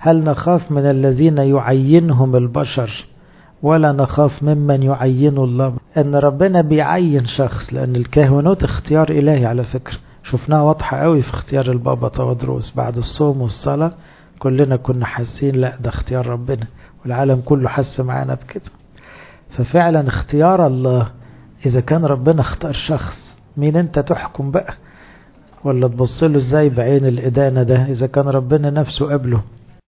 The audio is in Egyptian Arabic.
هل نخاف من الذين يعينهم البشر ولا نخاف ممن يعين الله ان ربنا بيعين شخص لان الكهنوت اختيار الهي على فكرة شفناها واضحة قوي في اختيار البابا تودروس بعد الصوم والصلاة كلنا كنا حاسين لا ده اختيار ربنا والعالم كله حس معانا بكده ففعلا اختيار الله اذا كان ربنا اختار شخص مين انت تحكم بقى ولا تبص له ازاي بعين الادانة ده اذا كان ربنا نفسه قبله